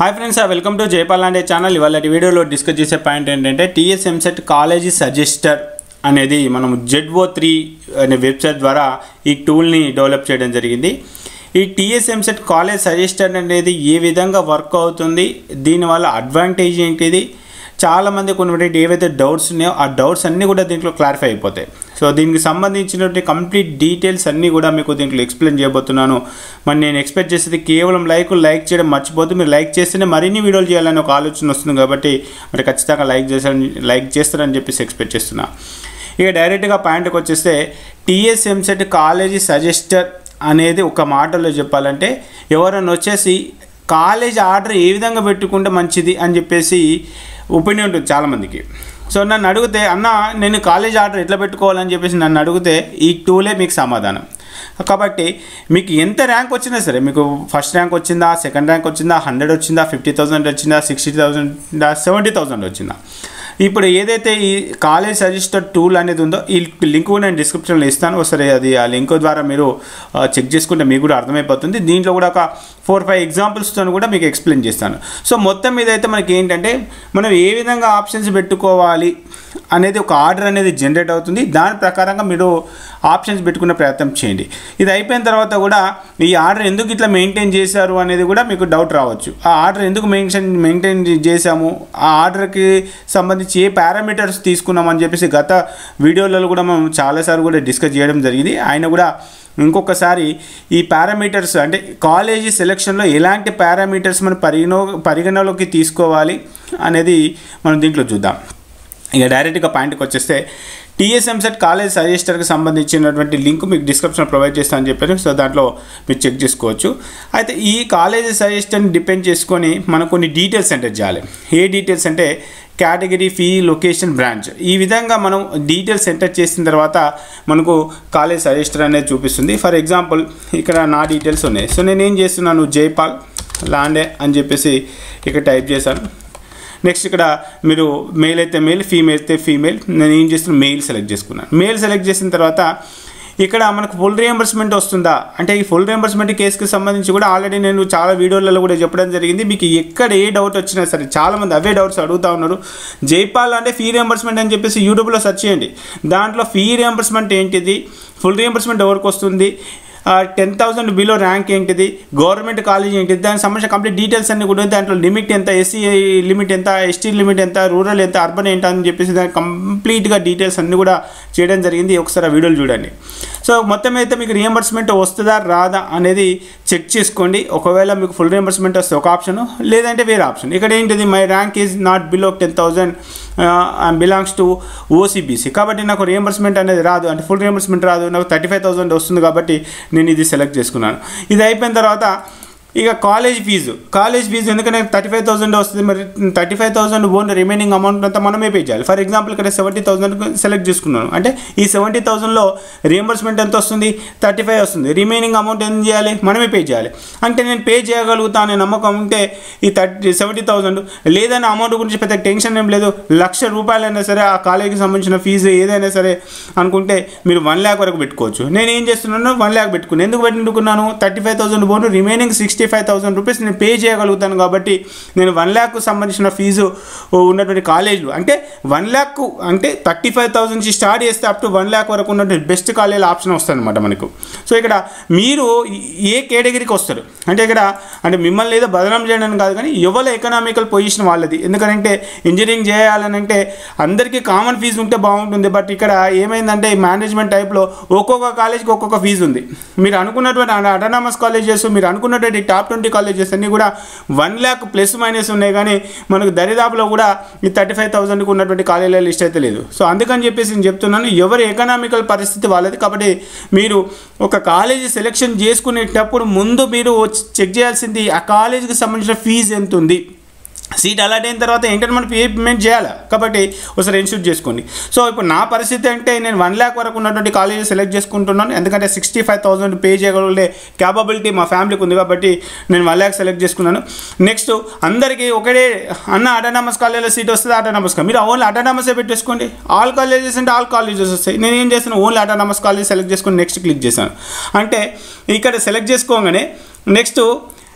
hi friends welcome to Jaipal లాంటి channel ఇవాళ వీడియోలో డిస్కస్ చేసే పాయింట్ ఏంటంటే టీఎస్ ఎంసెట్ కాలేజీ సజెస్టర్ అనేది మనం జెడ్ఓ త్రీ అనే వెబ్సైట్ ద్వారా ఈ టూల్ని డెవలప్ చేయడం జరిగింది ఈ టీఎస్ ఎంసెట్ కాలేజ్ సజెస్టర్ అనేది ఏ విధంగా వర్క్ అవుతుంది దీనివల్ల అడ్వాంటేజ్ ఏంటిది చాలామంది కొన్ని ఏవైతే డౌట్స్ ఉన్నాయో ఆ డౌట్స్ అన్నీ కూడా దీంట్లో క్లారిఫై అయిపోతాయి సో దీనికి సంబంధించినటువంటి కంప్లీట్ డీటెయిల్స్ అన్నీ కూడా మీకు దీంట్లో ఎక్స్ప్లెయిన్ చేయబోతున్నాను మరి నేను ఎక్స్పెక్ట్ చేసేది కేవలం లైక్ లైక్ చేయడం మర్చిపోతే మీరు లైక్ చేస్తేనే మరిన్ని వీడియోలు చేయాలని ఒక ఆలోచన వస్తుంది కాబట్టి మరి ఖచ్చితంగా లైక్ చేస్తారని లైక్ చేస్తారని చెప్పేసి ఎక్స్పెక్ట్ చేస్తున్నా ఇక డైరెక్ట్గా పాయింట్కి వచ్చేస్తే టీఎస్ ఎంసెట్ కాలేజీ సజెస్టర్ అనేది ఒక మాటలో చెప్పాలంటే ఎవరైనా వచ్చేసి కాలేజ్ ఆర్డర్ ఏ విధంగా పెట్టుకుంటే మంచిది అని చెప్పేసి ఒపీనియన్ ఉంటుంది చాలామందికి సో నన్ను అడిగితే అన్న నేను కాలేజ్ ఆర్డర్ ఎట్లా పెట్టుకోవాలని చెప్పేసి నన్ను అడిగితే ఈ టూలే మీకు సమాధానం కాబట్టి మీకు ఎంత ర్యాంక్ వచ్చినా సరే మీకు ఫస్ట్ ర్యాంక్ వచ్చిందా సెకండ్ ర్యాంక్ వచ్చిందా హండ్రెడ్ వచ్చిందా ఫిఫ్టీ థౌసండ్ వచ్చిందా సిక్స్టీ థౌసండ్ సెవెంటీ థౌసండ్ వచ్చిందా ఇప్పుడు ఏదైతే ఈ కాలేజ్ సజెస్టర్ టూల్ అనేది ఉందో ఈ లింక్ కూడా నేను డిస్క్రిప్షన్లో ఇస్తాను ఒకసారి అది ఆ లింక్ ద్వారా మీరు చెక్ చేసుకుంటే మీకు కూడా అర్థమైపోతుంది దీంట్లో కూడా ఒక ఫోర్ ఫైవ్ ఎగ్జాంపుల్స్తో కూడా మీకు ఎక్స్ప్లెయిన్ చేస్తాను సో మొత్తం మీద అయితే మనకి ఏంటంటే మనం ఏ విధంగా ఆప్షన్స్ పెట్టుకోవాలి అనేది ఒక ఆర్డర్ అనేది జనరేట్ అవుతుంది దాని ప్రకారంగా మీరు ఆప్షన్స్ పెట్టుకునే ప్రయత్నం చేయండి ఇది అయిపోయిన తర్వాత కూడా ఈ ఆర్డర్ ఎందుకు ఇట్లా మెయింటైన్ చేశారు అనేది కూడా మీకు డౌట్ రావచ్చు ఆ ఆర్డర్ ఎందుకు మెన్షన్ మెయింటైన్ చేశాము ఆ ఆర్డర్కి సంబంధించి ఏ పారామీటర్స్ తీసుకున్నామని చెప్పేసి గత వీడియోలలో కూడా మనం చాలాసార్లు కూడా డిస్కస్ చేయడం జరిగింది ఆయన కూడా ఇంకొకసారి ఈ పారామీటర్స్ అంటే కాలేజీ సెలెక్షన్లో ఎలాంటి పారామీటర్స్ మనం పరిగణ పరిగణలోకి తీసుకోవాలి అనేది మనం దీంట్లో చూద్దాం ఇక డైరెక్ట్గా పాయింట్కి వచ్చేస్తే టీఎస్ఎంసెట్ కాలేజ్ సజెస్టర్కి సంబంధించినటువంటి లింక్ మీకు డిస్క్రిప్షన్ ప్రొవైడ్ చేస్తానని చెప్పారు సో దాంట్లో మీరు చెక్ చేసుకోవచ్చు అయితే ఈ కాలేజ్ సజెస్టర్ని డిపెండ్ చేసుకొని మనం కొన్ని డీటెయిల్స్ ఎంటర్ చేయాలి ఏ డీటెయిల్స్ అంటే కేటగిరీ ఫీ లొకేషన్ బ్రాంచ్ ఈ విధంగా మనం డీటెయిల్స్ ఎంటర్ చేసిన తర్వాత మనకు కాలేజ్ సజెస్టర్ అనేది చూపిస్తుంది ఫర్ ఎగ్జాంపుల్ ఇక్కడ నా డీటెయిల్స్ ఉన్నాయి సో నేను ఏం చేస్తున్నాను జైపాల్ లాండే అని చెప్పేసి ఇక్కడ టైప్ చేశాను నెక్స్ట్ ఇక్కడ మీరు మేల్ అయితే మేల్ ఫీమేల్ అయితే ఫీమేల్ నేను ఏం చేస్తున్నా మెయిల్ సెలెక్ట్ చేసుకున్నాను మెయిల్ సెలెక్ట్ చేసిన తర్వాత ఇక్కడ మనకు ఫుల్ రియంబర్స్మెంట్ వస్తుందా అంటే ఈ ఫుల్ రియంబర్స్మెంట్ కేసుకి సంబంధించి కూడా ఆల్రెడీ నేను చాలా వీడియోలలో కూడా చెప్పడం జరిగింది మీకు ఎక్కడ ఏ డౌట్ వచ్చినా సరే చాలామంది అవే డౌట్స్ అడుగుతూ ఉన్నారు జైపాల్ అంటే ఫీ రియంబర్స్మెంట్ అని చెప్పేసి యూట్యూబ్లో సెర్చ్ చేయండి దాంట్లో ఫీ రియంబర్స్మెంట్ ఏంటిది ఫుల్ రియంబర్స్మెంట్ ఎవరికి వస్తుంది టెన్ థౌసండ్ బిలో ర్యాంక్ ఏంటిది గవర్నమెంట్ కాలేజ్ ఏంటిది దానికి సంబంధించిన కంప్లీట్ డీటెయిల్స్ అన్ని కూడా దాంట్లో లిమిట్ ఎంత ఎస్సీ లిమిట్ ఎంత ఎస్టీ లిమిట్ ఎంత రూరల్ ఎంత అర్బన్ ఎంత అని చెప్పేసి దానికి కంప్లీట్గా డీటెయిల్స్ అన్ని కూడా చేయడం జరిగింది ఒకసారి ఆ వీడియోలు చూడండి సో మొత్తం అయితే మీకు రియంబర్స్మెంట్ వస్తుందా రాదా అనేది చెక్ చేసుకోండి ఒకవేళ మీకు ఫుల్ రియంబర్స్మెంట్ వస్తే ఒక ఆప్షన్ లేదంటే వేరే ఆప్షన్ ఇక్కడ ఏంటిది my rank is not below ten thousand belongs to OCBC కాబట్టి నాకు రియంబర్స్మెంట్ అనేది రాదు అంటే ఫుల్ రియంబర్స్మెంట్ రాదు నాకు థర్టీ ఫైవ్ థౌసండ్ వస్తుంది కాబట్టి నేను ఇది సెలెక్ట్ చేసుకున్నాను ఇది అయిపోయిన తర్వాత ఇక కాలేజ్ ఫీజు కాలేజ్ ఫీజు ఎందుకంటే థర్టీ ఫైవ్ థౌసండ్ వస్తుంది మరి thirty five thousand own remaining amount అంతా మనమే పే చేయాలి ఫర్ ఎగ్జాంపుల్ ఇక్కడ సెవెంటీ థౌసండ్ సెలెక్ట్ చేసుకున్నాను అంటే ఈ సెవెంటీ థౌసండ్లో రియంబర్స్మెంట్ ఎంత వస్తుంది థర్టీ ఫైవ్ వస్తుంది రిమైనింగ్ అమౌంట్ ఏం చేయాలి మనమే పే చేయాలి అంటే నేను పే చేయగలుగుతా అనే నమ్మకం ఉంటే ఈ థర్టీ సెవెంటీ థౌసండ్ లేదన్న అమౌంట్ గురించి పెద్ద టెన్షన్ ఏం లేదు లక్ష రూపాయలైనా సరే ఆ కాలేజీకి సంబంధించిన ఫీజు ఏదైనా సరే అనుకుంటే మీరు వన్ ల్యాక్ వరకు పెట్టుకోవచ్చు నేను ఏం చేస్తున్నాను వన్ ల్యాక్ పెట్టుకున్నాను ఎందుకు పెట్టుకున్నాను థర్టీ ఫైవ్ థౌసండ్ పోను remaining sixty five thousand rupees నేను పే చేయగలుగుతాను కాబట్టి నేను వన్ ల్యాక్ సంబంధించిన ఫీజు ఉన్నటువంటి కాలేజీలు అంటే వన్ ల్యాక్ అంటే థర్టీ ఫైవ్ థౌసండ్ నుంచి స్టార్ట్ చేస్తే అప్ టు వన్ ల్యాక్ వరకు ఉన్నటువంటి బెస్ట్ కాలేజీల ఆప్షన్ వస్తుంది అనమాట మనకు సో ఇక్కడ మీరు ఏ కేటగిరీకి వస్తారు అంటే ఇక్కడ అంటే మిమ్మల్ని ఏదో బదనాం చేయడానికి కాదు కానీ ఎవరి ఎకనామికల్ పొజిషన్ వాళ్ళది ఎందుకంటే ఇంజనీరింగ్ చేయాలని అంటే అందరికీ కామన్ ఫీజు ఉంటే బాగుంటుంది బట్ ఇక్కడ ఏమైందంటే మేనేజ్మెంట్ టైప్లో ఒక్కొక్క కాలేజ్కి ఒక్కొక్క ఫీజు ఉంది మీరు అనుకున్నటువంటి అటానమస్ కాలేజెస్ మీరు అనుకున్నటువంటి టాప్ ట్వంటీ కాలేజెస్ అన్నీ కూడా వన్ ల్యాక్ ప్లస్ మైనస్ ఉన్నాయి కానీ మనకు దరిదాపులో కూడా ఈ థర్టీ ఫైవ్ థౌసండ్కి ఉన్నటువంటి కాలేజీల లిస్ట్ అయితే లేదు సో అందుకని చెప్పేసి నేను చెప్తున్నాను ఎవరి ఎకనామికల్ పరిస్థితి వాళ్ళది కాబట్టి మీరు ఒక కాలేజీ సెలెక్షన్ చేసుకునేటప్పుడు ముందు మీరు చెక్ చేయాల్సింది ఆ కాలేజీకి సంబంధించిన ఫీజు ఎంత ఉంది సీట్ అలాట్ అయిన తర్వాత ఏంటంటే మనం పేమెంట్ చేయాలి కాబట్టి ఒకసారి ఇన్షూట్ చేసుకోండి సో ఇప్పుడు నా పరిస్థితి అంటే నేను వన్ ల్యాక్ వరకు ఉన్నటువంటి కాలేజీ సెలెక్ట్ చేసుకుంటున్నాను ఎందుకంటే సిక్స్టీ ఫైవ్ థౌసండ్ పే చేయగలిగే క్యాపబిలిటీ మా ఫ్యామిలీకి ఉంది కాబట్టి నేను వన్ ల్యాక్ సెలెక్ట్ చేసుకున్నాను నెక్స్ట్ అందరికీ ఒకటే అన్న అటానమస్ కాలేజీలో సీట్ వస్తుంది అటానమస్ మీరు ఓన్లీ అటానమసే పెట్టేసుకోండి ఆల్ కాలేజెస్ అంటే ఆల్ కాలేజెస్ వస్తాయి నేను ఏం చేస్తాను ఓన్లీ అటానమస్ కాలేజ్ సెలెక్ట్ చేసుకొని నెక్స్ట్ క్లిక్ చేశాను అంటే ఇక్కడ సెలెక్ట్ చేసుకోగానే నెక్స్ట్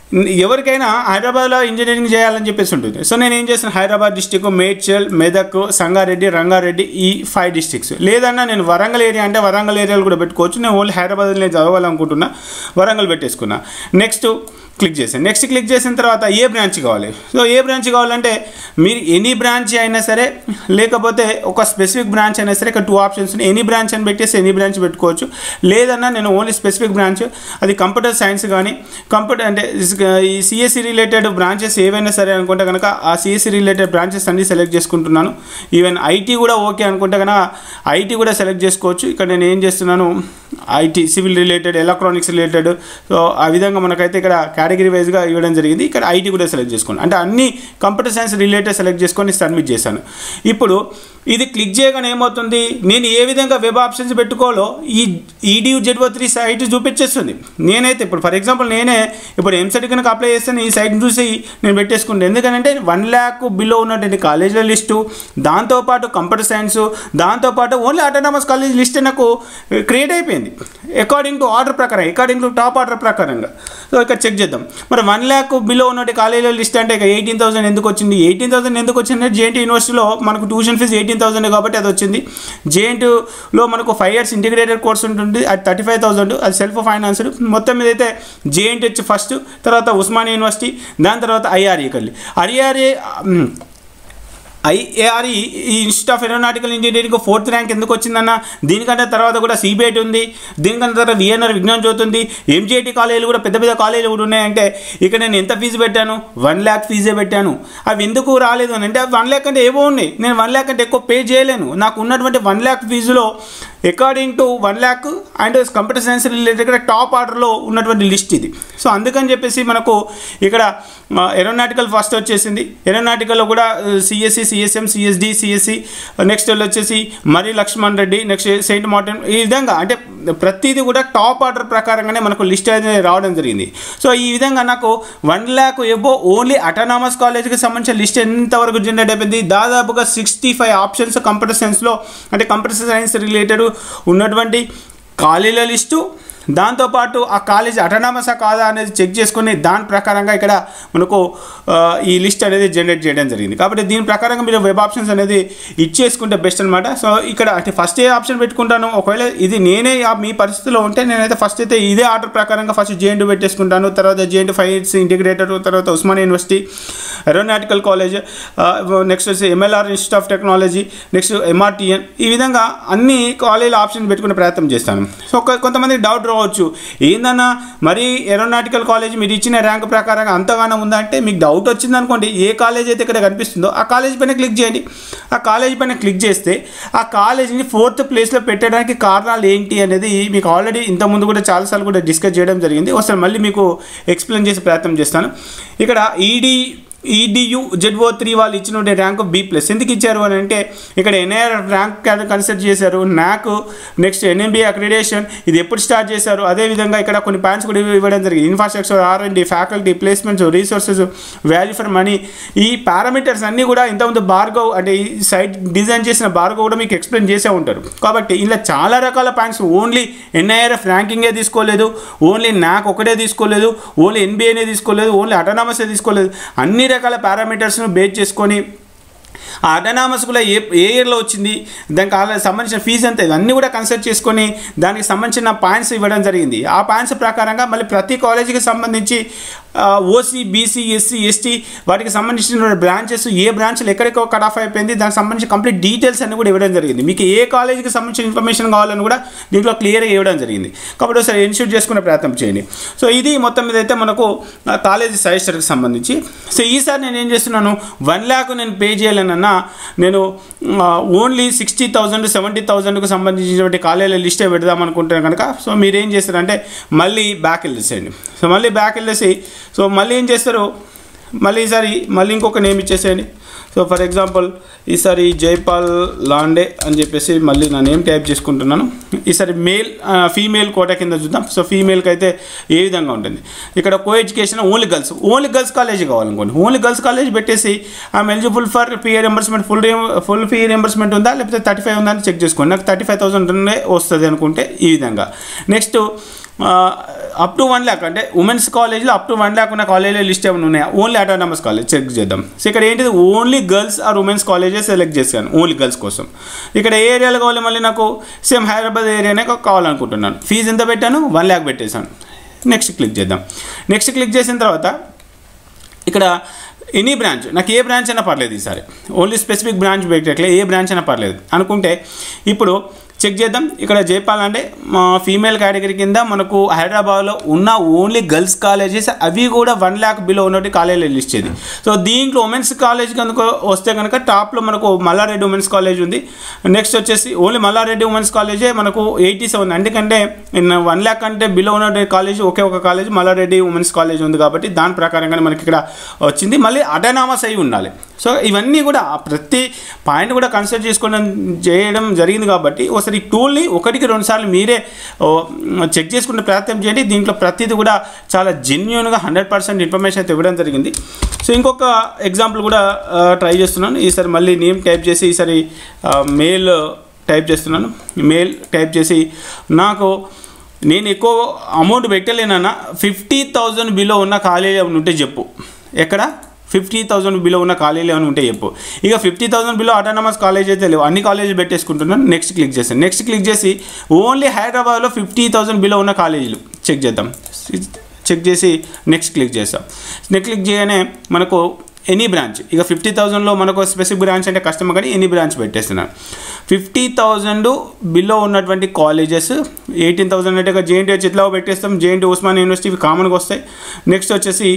ఎవరికైనా హైదరాబాద్లో ఇంజనీరింగ్ చేయాలని చెప్పేసి ఉంటుంది సో నేను ఏం చేస్తాను హైదరాబాద్ డిస్టిక్ మేడ్చల్ మెదక్ సంగారెడ్డి రంగారెడ్డి ఈ ఫైవ్ డిస్టిక్స్ లేదన్నా నేను వరంగల్ ఏరియా అంటే వరంగల్ ఏరియాలో కూడా పెట్టుకోవచ్చు నేను ఓన్లీ హైదరాబాద్ నేను చదవాలనుకుంటున్నా వరంగల్ పెట్టేసుకున్నా నెక్స్ట్ క్లిక్ చేశాను నెక్స్ట్ క్లిక్ చేసిన తర్వాత ఏ బ్రాంచ్ కావాలి సో ఏ బ్రాంచ్ కావాలంటే మీరు ఎనీ బ్రాంచ్ అయినా సరే లేకపోతే ఒక స్పెసిఫిక్ బ్రాంచ్ అయినా సరే ఇక్కడ టూ ఆప్షన్స్ ఉన్నాయి ఎనీ బ్రాంచ్ అని పెట్టేసి ఎనీ బ్రాంచ్ పెట్టుకోవచ్చు లేదన్నా నేను ఓన్లీ స్పెసిఫిక్ బ్రాంచ్ అది కంప్యూటర్ సైన్స్ కానీ కంప్యూటర్ అంటే ఈ సిఎస్సి రిలేటెడ్ బ్రాంచెస్ ఏవైనా సరే అనుకుంటే కనుక ఆ సిఎస్సి రిలేటెడ్ బ్రాంచెస్ అన్ని సెలెక్ట్ చేసుకుంటున్నాను ఈవెన్ ఐటీ కూడా ఓకే అనుకుంటే కనుక ఐటీ కూడా సెలెక్ట్ చేసుకోవచ్చు ఇక్కడ నేను ఏం చేస్తున్నాను IT civil related electronics related so ఆ విధంగా మనకైతే ఇక్కడ కేటగిరీ వైజ్గా ఇవ్వడం జరిగింది ఇక్కడ ఐటీ కూడా సెలెక్ట్ చేసుకోండి అంటే అన్ని కంప్యూటర్ సైన్స్ రిలేటెడ్ సెలెక్ట్ చేసుకొని సబ్మిట్ చేశాను ఇప్పుడు ఇది క్లిక్ చేయగానే ఏమవుతుంది నేను ఏ విధంగా వెబ్ ఆప్షన్స్ పెట్టుకోవాలో ఈ ఈడియూ జెడ్ఓ త్రీ సైట్ చూపించేస్తుంది నేనైతే ఇప్పుడు ఫర్ ఎగ్జాంపుల్ నేనే ఇప్పుడు ఎంసెట్ కనుక అప్లై చేస్తాను ఈ సైట్ చూసి నేను పెట్టేసుకుంటాను ఎందుకంటే వన్ ల్యాక్ బిలో ఉన్నటువంటి కాలేజీల లిస్టు దాంతోపాటు కంప్యూటర్ సైన్స్ దాంతోపాటు ఓన్లీ ఆటోనామస్ కాలేజ్ లిస్ట్ నాకు క్రియేట్ అయిపోయింది అకార్డింగ్ టు ఆర్డర్ ప్రకారం అకార్డింగ్ టు టాప్ ఆర్డర్ ప్రకారంగా సో ఇక్కడ చెక్ చేద్దాం మరి వన్ ల్యాక్ బిలో ఉన్నటువంటి కాలేజీల లిస్ట్ అంటే ఇక ఎయిటీన్ థౌసండ్ ఎందుకు వచ్చింది ఎయిటీన్ థౌసండ్ ఎందుకు వచ్చింది జేఎన్టీ యూనివర్సిటీలో మనకు ట్యూషన్ ఫీజు ఎయిటీన్ థౌసండ్ కాబట్టి అది వచ్చింది జేఎన్టీలో మనకు ఫైవ్ ఇయర్స్ ఇంటిగ్రేటెడ్ కోర్స్ ఉంటుంది అది థర్టీ ఫైవ్ థౌసండ్ అది సెల్ఫ్ ఫైనాన్స్డ్ మొత్తం మీద అయితే జేఎన్టీ వచ్చి ఫస్ట్ తర్వాత ఉస్మానియా యూనివర్సిటీ దాని తర్వాత ఐఆర్ఈ కల్లి ఐఆర్ఏ ఐఏఆర్ఈ ఈ institute of aeronautical engineering fourth rank ఎందుకు వచ్చిందన్న దీనికంటే తర్వాత కూడా సిబిఐటి ఉంది దీనికంటే తర్వాత విఎన్ఆర్ విజ్ఞాన్ జ్యోతి ఉంది ఎంజిఐటి కాలేజీలు కూడా పెద్ద పెద్ద కాలేజీలు కూడా ఉన్నాయంటే ఇక్కడ నేను ఎంత ఫీజు పెట్టాను వన్ ల్యాక్ ఫీజే పెట్టాను అవి ఎందుకు రాలేదు అని అంటే వన్ ల్యాక్ అంటే ఏవో ఉన్నాయి నేను వన్ ల్యాక్ అంటే ఎక్కువ పే చేయలేను నాకు ఉన్నటువంటి వన్ ల్యాక్ ఫీజులో according to one lakh and computer science related top ఆర్డర్లో ఉన్నటువంటి లిస్ట్ ఇది సో అందుకని చెప్పేసి మనకు ఇక్కడ ఏరోనాటికల్ ఫస్ట్ వచ్చేసింది ఏరోనాటికల్లో కూడా CSC CSM CSD CSC next వచ్చేసి మరి Laxman Reddy next saint Martin ఈ విధంగా అంటే ప్రతిదీ కూడా టాప్ ఆర్డర్ ప్రకారంగానే మనకు లిస్ట్ అనేది రావడం జరిగింది సో ఈ విధంగా నాకు one lakh above only autonomous కాలేజ్కి సంబంధించిన లిస్ట్ ఎంతవరకు జనరేట్ అయిపోయింది దాదాపుగా సిక్స్టీ ఫైవ్ ఆప్షన్స్ కంప్యూటర్ సైన్స్లో అంటే కంప్యూటర్ సైన్స్ రిలేటెడ్ ఉన్నటువంటి ఖాళీల లిస్టు దాంతోపాటు ఆ కాలేజ్ అటానమసా కాదా అనేది చెక్ చేసుకుని దాని ప్రకారంగా ఇక్కడ మనకు ఆ, ఈ లిస్ట్ అనేది జనరేట్ చేయడం జరిగింది కాబట్టి దీని ప్రకారంగా మీరు వెబ్ ఆప్షన్స్ అనేది ఇచ్చేసుకుంటే బెస్ట్ అనమాట సో ఇక్కడ అంటే ఫస్ట్ ఏ ఆప్షన్ పెట్టుకుంటాను ఒకవేళ ఇది నేనే ఆ మీ పరిస్థితిలో ఉంటే నేనైతే ఫస్ట్ అయితే ఇదే ఆర్డర్ ప్రకారంగా ఫస్ట్ జేఎన్టీ పెట్టేసుకుంటాను తర్వాత జేఎన్టీ ఫైవ్ ఇయర్స్ ఇంటిగ్రేటర్ తర్వాత Osmania university aeronautical college next వచ్చి MLR institute of technology next MRTN ఈ విధంగా అన్ని కాలేజీల ఆప్షన్ పెట్టుకునే ప్రయత్నం చేస్తాను సో కొ- కొంతమందికి డౌట్ రావచ్చు ఏందన్నా మరి ఏరోనాటికల్ కాలేజ్ మీరు ఇచ్చిన ర్యాంక్ ప్రకారంగా అంతగానో ఉందా అంటే మీకు డౌట్ వచ్చింది అనుకోండి ఏ కాలేజ్ అయితే ఇక్కడ కనిపిస్తుందో ఆ కాలేజ్ పైన క్లిక్ చేయండి ఆ కాలేజ్ పైన క్లిక్ చేస్తే ఆ కాలేజీని ఫోర్త్ ప్లేస్లో పెట్టడానికి కారణాలు ఏంటి అనేది మీకు ఆల్రెడీ ఇంతకుముందు కూడా చాలాసార్లు కూడా డిస్కస్ చేయడం జరిగింది ఒకసారి మళ్ళీ మీకు ఎక్స్ప్లెయిన్ చేసే ప్రయత్నం చేస్తాను ఇక్కడ ఈడీ ఈడియు జెడ్ఓ త్రీ వాళ్ళు ఇచ్చిన ర్యాంక్ బి ప్లస్ ఎందుకు ఇచ్చారు అని అంటే ఇక్కడ ఎన్ఐఆర్ ర్యాంక్ కన్సిడర్ చేశారు నాకు నెక్స్ట్ ఎన్ఎంబి అక్రిడేషన్ ఇది ఎప్పుడు స్టార్ట్ చేశారు అదేవిధంగా ఇక్కడ కొన్ని పాయింట్స్ కూడా ఇవ్వడం జరిగింది infrastructure or and faculty placements resources value for money ఈ పారామీటర్స్ అన్నీ కూడా ఇంతకుముందు బార్గవ్ అంటే ఈ సైట్ డిజైన్ చేసిన బార్గవ్ కూడా మీకు ఎక్స్ప్లెయిన్ చేసే ఉంటారు కాబట్టి ఇలా చాలా రకాల పాయింట్స్ ఓన్లీ ఎన్ఐఆర్ఎఫ్ ర్యాంకింగే తీసుకోలేదు ఓన్లీ నాకు ఒకటే తీసుకోలేదు ఓన్లీ ఎన్బిఏనే తీసుకోలేదు ఓన్లీ అటానమసే తీసుకోలేదు అన్ని రకాల పారామీటర్స్ను బేస్ చేసుకొని ఆ అటానామస్ కూడా ఏ ఏ ఇయర్లో వచ్చింది దానికి ఆల్రెడీ సంబంధించిన ఫీజు ఎంత ఇవన్నీ కూడా కన్సిడర్ చేసుకొని దానికి సంబంధించిన పాయింట్స్ ఇవ్వడం జరిగింది ఆ పాయింట్స్ ప్రకారంగా మళ్ళీ ప్రతి కాలేజీకి సంబంధించి ఓసీ బీసీ ఎస్సీ ఎస్టీ వాటికి సంబంధించిన బ్రాంచెస్ ఏ బ్రాంచ్లు ఎక్కడికో కట్ ఆఫ్ అయిపోయింది దానికి సంబంధించి కంప్లీట్ డీటెయిల్స్ అన్ని కూడా ఇవ్వడం జరిగింది మీకు ఏ కాలేజీకి సంబంధించిన ఇన్ఫర్మేషన్ కావాలని కూడా దీంట్లో క్లియర్గా ఇవ్వడం జరిగింది కాబట్టి ఒకసారి ఇన్షూట్ చేసుకునే ప్రయత్నం చేయండి సో ఇది మొత్తం మీద అయితే మనకు ఆ, కాలేజీ సజెస్టర్కి సంబంధించి సో ఈసారి నేను ఏం చేస్తున్నాను వన్ ల్యాక్ నేను పే చేయాలనన్నా నేను ఓన్లీ సిక్స్టీ థౌజండ్ సెవెంటీ థౌజండ్కి సంబంధించినటువంటి కాలేజీల లిస్టే పెడదాం అనుకుంటే కనుక సో మీరు ఏం చేస్తారంటే మళ్ళీ బ్యాక్ వెళ్ళేసేయండి సో మళ్ళీ బ్యాక్ వెళ్ళేసి సో మళ్ళీ ఏం చేస్తారు మళ్ళీ ఈసారి మళ్ళీ ఇంకొక నేమ్ ఇచ్చేసేయండి సో ఫర్ ఎగ్జాంపుల్ ఈసారి జైపాల్ లాండే అని చెప్పేసి మళ్ళీ నా నేమ్ టైప్ చేసుకుంటున్నాను ఈసారి మేల్ ఫీమేల్ కోట కింద చూద్దాం సో ఫీమేల్కి అయితే ఏ విధంగా ఉంటుంది ఇక్కడ co education only girls only girls college కావాలనుకోండి ఓన్లీ గర్ల్స్ కాలేజ్ పెట్టేసి I'm eligible for fee reimbursement full full fee reimbursement ఉందా లేకపోతే థర్టీ ఫైవ్ ఉందా అని చెక్ చేసుకోండి నాకు థర్టీ ఫైవ్ థౌసండ్ వస్తుంది అనుకుంటే ఈ విధంగా next up to one lakh అంటే ఉమెన్స్ కాలేజ్లో అప్ టు వన్ ల్యాక్ ఉన్న కాలేజీలో లిస్ట్ ఏమైనా ఉన్నాయా ఓన్లీ అటానమస్ కాలేజ్ చెక్ చేద్దాం సో ఇక్కడ ఏంటిది only girls or women's colleges select చేశాను ఓన్లీ గర్ల్స్ కోసం ఇక్కడ ఏ ఏరియాలో కావాలి మళ్ళీ నాకు సేమ్ హైదరాబాద్ ఏరియానే కావాలనుకుంటున్నాను ఫీజు ఎంత పెట్టాను వన్ ల్యాక్ పెట్టేశాను నెక్స్ట్ క్లిక్ చేద్దాం నెక్స్ట్ క్లిక్ చేసిన తర్వాత ఇక్కడ ఎనీ బ్రాంచ్ నాకు ఏ బ్రాంచ్ అయినా పర్లేదు ఈసారి ఓన్లీ స్పెసిఫిక్ బ్రాంచ్ పెట్టట్లే ఏ బ్రాంచ్ అయినా పర్లేదు అనుకుంటే ఇప్పుడు చెక్ చేద్దాం ఇక్కడ చెప్పాలంటే మా ఫీమేల్ కేటగిరీ కింద మనకు హైదరాబాద్లో ఉన్న ఓన్లీ గర్ల్స్ కాలేజెస్ అవి కూడా వన్ ల్యాక్ బిలో ఉన్నట్టు కాలేజీలు లిస్ట్ ఇది సో దీంట్లో ఉమెన్స్ కాలేజ్ కనుక వస్తే కనుక టాప్లో మనకు మల్లారెడ్డి ఉమెన్స్ కాలేజ్ ఉంది నెక్స్ట్ వచ్చేసి ఓన్లీ మల్లారెడ్డి ఉమెన్స్ కాలేజే మనకు ఎయిటీ సెవెన్ ఎందుకంటే వన్ ల్యాక్ అంటే బిలో ఉన్న కాలేజ్ ఒకే ఒక కాలేజ్ మల్లారెడ్డి ఉమెన్స్ కాలేజ్ ఉంది కాబట్టి దాని ప్రకారంగానే మనకి ఇక్కడ వచ్చింది మళ్ళీ అటానామస్ అయి ఉండాలి సో ఇవన్నీ కూడా ఆ ప్రతి పాయింట్ కూడా కన్సిడర్ చేసుకోవడం చేయడం జరిగింది కాబట్టి ఒకసారి ఈ టూల్ని ఒకటికి రెండు సార్లు మీరే ఓ, చెక్ చేసుకునే ప్రయత్నం చేయండి దీంట్లో ప్రతిదీ కూడా చాలా జెన్యున్గా హండ్రెడ్ పర్సెంట్ ఇన్ఫర్మేషన్ అయితే ఇవ్వడం జరిగింది సో ఇంకొక ఎగ్జాంపుల్ కూడా ట్రై చేస్తున్నాను ఈసారి మళ్ళీ నేమ్ టైప్ చేసి ఈసారి మెయిల్ టైప్ చేస్తున్నాను మెయిల్ టైప్ చేసి నాకు నేను ఎక్కువ అమౌంట్ పెట్టలేనన్నా ఫిఫ్టీ థౌజండ్ బిలో ఉన్న ఖాళీలు ఏమైనా ఉంటే చెప్పు ఎక్కడ ఫిఫ్టీ థౌసండ్ బిలో ఉన్న కాలేజీలు ఏమైనా ఉంటే చెప్పు ఇక fifty thousand below autonomous college అయితే లేవు అన్ని కాలేజీలు పెట్టేసుకుంటున్నాను నెక్స్ట్ క్లిక్ చేస్తాను నెక్స్ట్ క్లిక్ చేసి ఓన్లీ హైదరాబాద్లో ఫిఫ్టీ థౌసండ్ బిలో ఉన్న కాలేజీలు చెక్ చేద్దాం చెక్ చేసి నెక్స్ట్ క్లిక్ చేస్తాం నెక్స్ట్ క్లిక్ చేయగానే మనకు ఎనీ బ్రాంచ్ ఇక ఫిఫ్టీ థౌజండ్లో మనకు స్పెసిఫిక్ బ్రాంచ్ అంటే కష్టం కానీ ఎనీ బ్రాంచ్ పెట్టేస్తున్నాను ఫిఫ్టీ థౌజండ్ బిలో ఉన్నటువంటి కాలేజెస్ ఎయిటీన్ థౌసండ్ అంటే జేఎన్టీ వచ్చి ఇట్లా పెట్టేస్తాం జేఎన్టీ ఉస్మాన్ యూనివర్సిటీ ఇవి కామన్గా వస్తాయి నెక్స్ట్ వచ్చేసి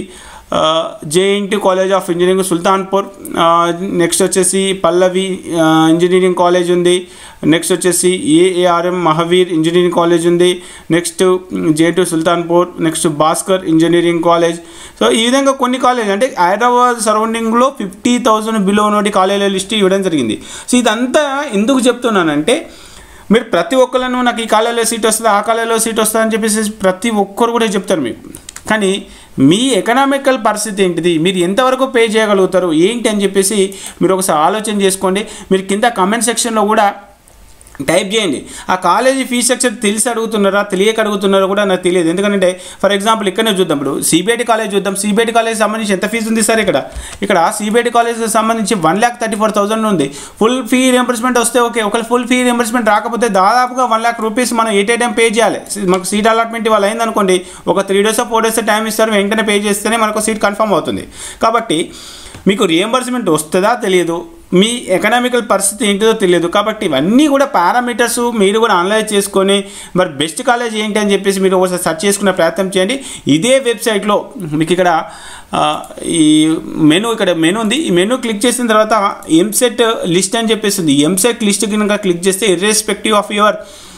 JNT college of engineering Sultanpur next వచ్చేసి పల్లవి ఇంజనీరింగ్ కాలేజ్ ఉంది నెక్స్ట్ వచ్చేసి ఏఏఆర్ఎం మహావీర్ ఇంజనీరింగ్ కాలేజ్ ఉంది నెక్స్ట్ జేటు Sultanpur next Bhaskar engineering college so ఈ విధంగా కొన్ని కాలేజ్ అంటే హైదరాబాద్ సరౌండింగ్లో ఫిఫ్టీ థౌసండ్ బిలో ఉన్నటి కాలేజీల లిస్ట్ ఇవ్వడం జరిగింది సో ఇదంతా ఎందుకు చెప్తున్నానంటే మీరు ప్రతి ఒక్కళ్ళను నాకు ఈ కాలేజీలో సీట్ వస్తుంది ఆ కాలేజీలో సీట్ వస్తుంది అని చెప్పేసి ప్రతి ఒక్కరు కూడా చెప్తారు మీకు కానీ మీ ఎకనామికల్ పరిస్థితి ఏంటిది మీరు ఎంతవరకు పే చేయగలుగుతారు ఏంటి అని చెప్పేసి మీరు ఒకసారి ఆలోచన చేసుకోండి మీరు కింద కమెంట్ సెక్షన్లో కూడా టైప్ చేయండి ఆ కాలేజీ ఫీ స్ట్రక్చర్ తెలిసి అడుగుతున్నారా తెలియక అడుగుతున్నారా కూడా నాకు తెలియదు ఎందుకంటే ఫర్ ఎగ్జాంపుల్ ఇక్కడనే చూద్దాం ఇప్పుడు సిబిఐటి కాలేజ్ చూద్దాం సిబిఐటి కాలేజ్ సంబంధించి ఎంత ఫీజు ఉంది సార్ ఇక్కడ ఇక్కడ సిబిఐటి కాలేజ్కి సంబంధించి one lakh thirty four thousand ఉంది ఫుల్ ఫీ రియంబర్స్మెంట్ వస్తే ఓకే ఒకవేళ ఫుల్ ఫీ రియంబర్స్మెంట్ రాకపోతే దాదాపుగా వన్ ల్యాక్ రూపీస్ మనం ఎయిట్ టైం పే చేయాలి మాకు సీట్ అలాట్మెంట్ ఇవాళ అయిందనుకోండి ఒక three days four days time ఇస్తారు వెంటనే పే చేస్తేనే మనకు సీట్ కన్ఫర్మ్ అవుతుంది కాబట్టి మీకు రియంబర్స్మెంట్ వస్తుందా తెలియదు మీ ఎకనామికల్ పరిస్థితి ఏంటిదో తెలియదు కాబట్టి ఇవన్నీ కూడా పారామీటర్స్ మీరు కూడా అనలైజ్ చేసుకొని మరి బెస్ట్ కాలేజ్ ఏంటి అని చెప్పేసి మీరు ఒకసారి సెర్చ్ చేసుకునే ప్రయత్నం చేయండి ఇదే వెబ్సైట్లో మీకు ఇక్కడ ఆ, ఈ మెనూ ఇక్కడ మెనూ ఉంది ఈ మెనూ క్లిక్ చేసిన తర్వాత ఎంసెట్ లిస్ట్ అని చెప్పేసింది ఎంసెట్ లిస్ట్ కనుక క్లిక్ చేస్తే ఇర్రెస్పెక్టివ్ ఆఫ్ యువర్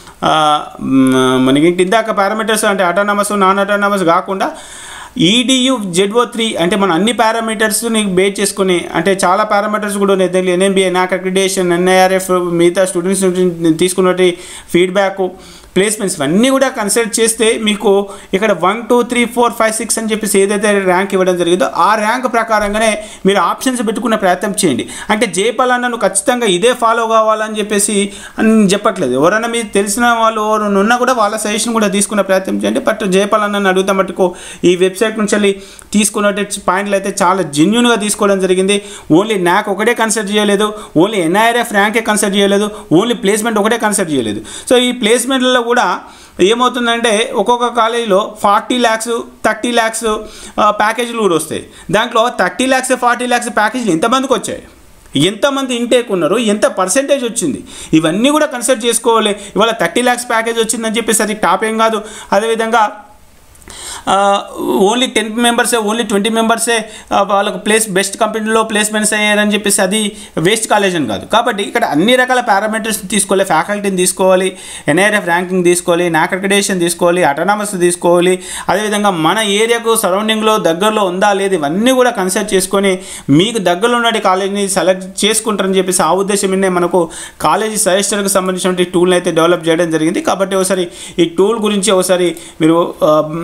మనకి ఇందాక పారామీటర్స్ అంటే అటానమస్ నాన్ అటానమస్ కాకుండా ఈడియు జెడ్ఓ త్రీ అంటే మన అన్ని పారామీటర్స్ని బేస్ చేసుకుని అంటే చాలా పారామీటర్స్ కూడా ఉన్నాయి దీంట్లో ఎన్ఎంబిఐ నాక్ అక్రిడేషన్ ఎన్ఐఆర్ఎఫ్ మిగతా స్టూడెంట్స్ నుంచి తీసుకున్నటి ఫీడ్బ్యాక్ ప్లేస్మెంట్స్ ఇవన్నీ కూడా కన్సిడర్ చేస్తే మీకు ఇక్కడ one two three four five six అని చెప్పేసి ఏదైతే ర్యాంక్ ఇవ్వడం జరిగిందో ఆ ర్యాంక్ ప్రకారంగానే మీరు ఆప్షన్స్ పెట్టుకునే ప్రయత్నం చేయండి అంటే జేపల్ అన్న నువ్వు ఖచ్చితంగా ఇదే ఫాలో కావాలని చెప్పేసి అని చెప్పట్లేదు ఎవరైనా మీకు తెలిసిన వాళ్ళు ఎవరైనా ఉన్నా కూడా వాళ్ళ సజెషన్ కూడా తీసుకునే ప్రయత్నం చేయండి బట్ జేపల్ అన్న అడుగుతా మటుకు ఈ వెబ్సైట్ నుంచి వెళ్ళి తీసుకున్న పాయింట్లు అయితే చాలా జెన్యున్గా తీసుకోవడం జరిగింది ఓన్లీ నాక్ ఒకటే కన్సిడర్ చేయలేదు ఓన్లీ ఎన్ఐఆర్ఎఫ్ ర్యాంకే కన్సిడర్ చేయలేదు ఓన్లీ ప్లేస్మెంట్ ఒకటే కన్సిడర్ చేయలేదు సో ఈ ప్లేస్మెంట్లలో కూడా ఏమవుతుందంటే ఒక్కొక్క కాలేజీలో ఫార్టీ ల్యాక్స్ థర్టీ ల్యాక్స్ ప్యాకేజీలు కూడా వస్తాయి దాంట్లో థర్టీ ల్యాక్స్ ఫార్టీ ల్యాక్స్ ప్యాకేజీలు ఎంతమందికి వచ్చాయి ఎంతమంది ఇంటేక్ ఉన్నారు ఎంత పర్సెంటేజ్ వచ్చింది ఇవన్నీ కూడా కన్సిడర్ చేసుకోవాలి ఇవాళ థర్టీ ల్యాక్స్ ప్యాకేజ్ వచ్చిందని చెప్పేసి అది టాప్ ఏం కాదు అదేవిధంగా ఓన్లీ టెన్ మెంబర్సే ఓన్లీ ట్వంటీ మెంబర్సే వాళ్ళకు ప్లేస్ బెస్ట్ కంపెనీలో ప్లేస్మెంట్స్ అయ్యారని చెప్పేసి అది వేస్ట్ కాలేజ్ అని కాదు కాబట్టి ఇక్కడ అన్ని రకాల పారామీటర్స్ తీసుకోవాలి ఫ్యాకల్టీని తీసుకోవాలి ఎన్ఐఆర్ఎఫ్ ర్యాంకింగ్ తీసుకోవాలి నాక్ అక్రిడేషన్ తీసుకోవాలి అటానమస్ తీసుకోవాలి అదేవిధంగా మన ఏరియాకు సరౌండింగ్లో దగ్గరలో ఉందా లేదు ఇవన్నీ కూడా కన్సిడర్ చేసుకొని మీకు దగ్గరలో ఉన్న కాలేజీని సెలెక్ట్ చేసుకుంటారని చెప్పేసి ఆ ఉద్దేశం మీదనే మనకు కాలేజీ సజెస్టర్కి సంబంధించిన టూల్ని అయితే డెవలప్ చేయడం జరిగింది కాబట్టి ఒకసారి ఈ టూల్ గురించి ఒకసారి మీరు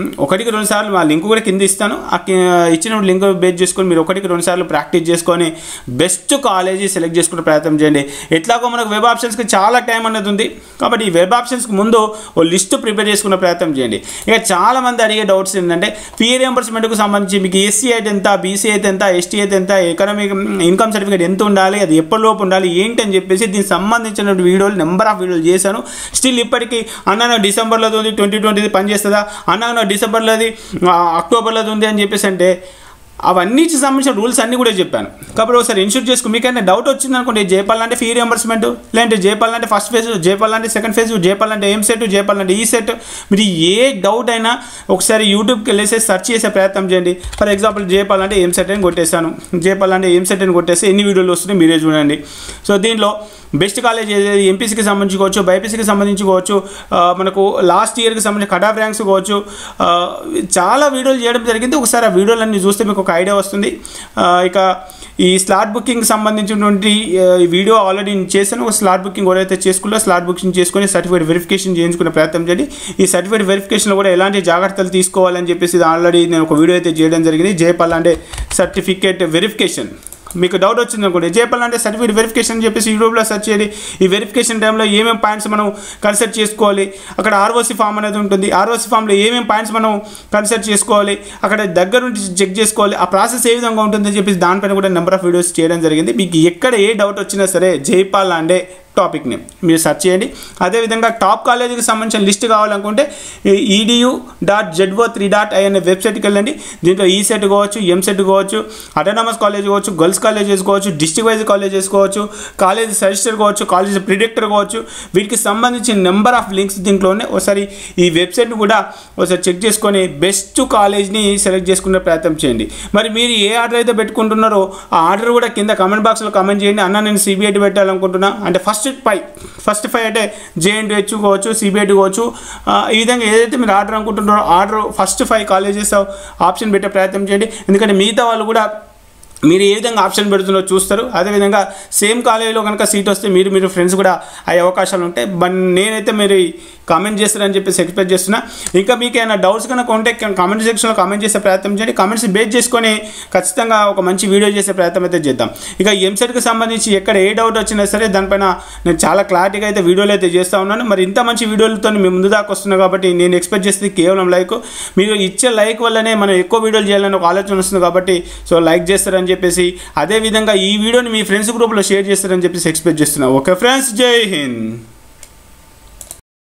ఒకటికి రెండు సార్లు మా లింక్ కూడా కింద ఇస్తాను ఆ కి- ఇచ్చిన లింక్ బేస్ చేసుకొని మీరు ఒకటికి రెండు సార్లు ప్రాక్టీస్ చేసుకొని బెస్ట్ కాలేజీ సెలెక్ట్ చేసుకునే ప్రయత్నం చేయండి ఎట్లాగో మనకు వెబ్ ఆప్షన్స్కి చాలా టైం అనేది ఉంది కాబట్టి ఈ వెబ్ ఆప్షన్స్కి ముందు ఓ లిస్ట్ ప్రిపేర్ చేసుకునే ప్రయత్నం చేయండి ఇక చాలా మంది అడిగే డౌట్స్ ఏంటంటే ఫీ రియంబర్స్మెంట్కు సంబంధించి మీకు ఎస్సీ అయితే ఎంత బీసీ అయితే ఎంత ఎస్టీ అయితే ఎంత ఎకనామిక్ ఇన్కమ్ సర్టిఫికేట్ ఎంత ఉండాలి అది ఎప్పటిలోపు ఉండాలి ఏంటి అని చెప్పేసి దీనికి సంబంధించిన వీడియోలు నెంబర్ ఆఫ్ వీడియోలు చేశాను స్టిల్ ఇప్పటికీ అన్న నాకు డిసెంబర్లో ఉంది ట్వంటీ ట్వంటీది పనిచేస్తుందా అన్న నాకు డిసెంబర్లోది ఆ, అక్టోబర్లోది ఉంది అని చెప్పేసి అంటే అవన్నీ సంబంధించిన రూల్స్ అన్నీ కూడా చెప్పాను కాబట్టి ఒకసారి ఇన్షూర్ చేసుకో మీకైనా డౌట్ వచ్చింది అనుకోండి జేపాల్ అంటే ఫీ రియంబర్స్మెంట్ లేదంటే జేపాల్ అంటే ఫస్ట్ ఫేజ్ జేపాల్ అంటే సెకండ్ ఫేజ్ జేపాల్ అంటే ఏం సెట్ జేపాల్ అంటే ఈ సెట్ మీరు ఏ డౌట్ అయినా ఒకసారి యూట్యూబ్కి వెళ్ళేసి సెర్చ్ చేసే ప్రయత్నం చేయండి ఫర్ ఎగ్జాంపుల్ జేపాల్ అంటే ఏం సెట్ అని కొట్టేస్తాను జేపాల్ అంటే ఏం సెట్ అని కొట్టేస్తే ఎన్ని వీడియోలు వస్తున్నాయి మీరే చూడండి సో దీనిలో బెస్ట్ కాలేజ్ ఏది ఎంపీసీకి సంబంధించుకోవచ్చు బైపీసీకి సంబంధించుకోవచ్చు ఆ, మనకు లాస్ట్ ఇయర్కి సంబంధించి కట్ ఆఫ్ ర్యాంక్స్ కావచ్చు ఆ, చాలా వీడియోలు చేయడం జరిగింది ఒకసారి ఆ వీడియోలన్నీ చూస్తే మీకు ఒక ఐడియా వస్తుంది ఆ, ఇక ఈ స్లాట్ బుకింగ్ సంబంధించినటువంటి ఆ, ఈ వీడియో ఆల్రెడీ నేను చేశాను ఒక స్లాట్ బుకింగ్ ఎవరైతే చేసుకున్నా స్లాట్ బుకింగ్ చేసుకొని సర్టిఫికేట్ వెరిఫికేషన్ చేయించుకునే ప్రయత్నం చేయండి ఈ సర్టిఫికేట్ వెరిఫికేషన్లో కూడా ఎలాంటి జాగ్రత్తలు తీసుకోవాలని చెప్పేసి ఇది ఆల్రెడీ నేను ఒక వీడియో అయితే చేయడం జరిగింది జేపాల్ అంటే సర్టిఫికేట్ వెరిఫికేషన్ మీకు డౌట్ వచ్చింది అనుకోండి జేపల్ అంటే సర్టిఫికేట్ వెరిఫికేషన్ అని చెప్పేసి యూట్యూబ్లో సెర్చ్ చేయండి ఈ వెరిఫికేషన్ టైంలో ఏమేమి పాయింట్స్ మనం కన్సల్ట్ చేసుకోవాలి అక్కడ ఆర్ఓసి ఫామ్ అనేది ఉంటుంది ఆర్ఓసి ఫామ్లో ఏమేమి పాయింట్స్ మనం కన్సల్ట్ చేసుకోవాలి అక్కడ దగ్గర నుంచి చెక్ చేసుకోవాలి ఆ ప్రాసెస్ ఏ విధంగా ఉంటుందని చెప్పేసి దానిపైన కూడా నెంబర్ ఆఫ్ వీడియోస్ చేయడం జరిగింది మీకు ఎక్కడ ఏ డౌట్ వచ్చినా సరే జైపాల్ అంటే టాపిక్ని మీరు సెర్చ్ చేయండి అదేవిధంగా టాప్ కాలేజీకి సంబంధించిన లిస్ట్ కావాలనుకుంటే edu dot zo three dot I అనే వెబ్సైట్కి వెళ్ళండి దీంట్లో ఈ సెట్ కావచ్చు ఎం సెట్ కావచ్చు అటానమస్ కాలేజ్ కావచ్చు గర్ల్స్ కాలేజెస్ కావచ్చు డిస్ట్రిక్ట్ వైజ్ కాలేజెస్ కావచ్చు కాలేజ్ సజెస్టర్ కావచ్చు కాలేజ్ ప్రిడిక్టర్ కావచ్చు వీటికి సంబంధించిన నెంబర్ ఆఫ్ లింక్స్ దీంట్లోనే ఒకసారి ఈ వెబ్సైట్ని కూడా ఒకసారి చెక్ చేసుకొని బెస్ట్ కాలేజ్ని సెలెక్ట్ చేసుకునే ప్రయత్నం చేయండి మరి మీరు ఏ ఆర్డర్ అయితే పెట్టుకుంటున్నారో ఆ ఆర్డర్ కూడా కింద కమెంట్ బాక్స్లో కమెంట్ చేయండి అన్న నేను సిబిఐటి పెట్టాలనుకుంటున్నా అంటే ఫస్ట్ ఫైవ్ ఫస్ట్ ఫైవ్ అంటే జేఎన్టీ హెచ్ కావచ్చు సిబిఐటి కావచ్చు ఆ, ఈ విధంగా ఏదైతే మీరు ఆర్డర్ అనుకుంటున్నారో order first five colleges option పెట్టే ప్రయత్నం చేయండి ఎందుకంటే మిగతా వాళ్ళు కూడా మీరు ఏ విధంగా ఆప్షన్ పెడుతున్నారో చూస్తారు అదేవిధంగా సేమ్ కాలేజీలో కనుక సీట్ వస్తే మీరు మీరు ఫ్రెండ్స్ కూడా అయ్యే అవకాశాలు ఉంటాయి బట్ నేనైతే మీరు కామెంట్ చేస్తారని చెప్పేసి ఎక్స్పెక్ట్ చేస్తున్నా ఇంకా మీకు ఏమైనా డౌట్స్ కనుక ఉంటే కామెంట్ సెక్షన్లో కామెంట్ చేసే ప్రయత్నం చేయండి కామెంట్స్ బేస్ చేసుకొని ఖచ్చితంగా ఒక మంచి వీడియో చేసే ప్రయత్నం అయితే చేద్దాం ఇక ఎంసెట్కి సంబంధించి ఎక్కడ ఏ డౌట్ వచ్చినా సరే దానిపైన నేను చాలా క్లారిటీగా అయితే వీడియోలు అయితే చేస్తూ ఉన్నాను మరి ఇంత మంచి వీడియోలతో మేము ముందు దాకా వస్తున్నాను కాబట్టి నేను ఎక్స్పెక్ట్ చేసేది కేవలం లైక్ మీరు ఇచ్చే లైక్ వల్లనే మనం ఎక్కువ వీడియోలు చేయాలని ఒక ఆలోచన వస్తుంది కాబట్టి సో లైక్ చేస్తారని చెప్పేసి అదేవిధంగా ఈ వీడియోని మీ ఫ్రెండ్స్ గ్రూప్లో షేర్ చేస్తారని చెప్పేసి ఎక్స్పెక్ట్ చేస్తున్నాను ఓకే ఫ్రెండ్స్ జై హింద్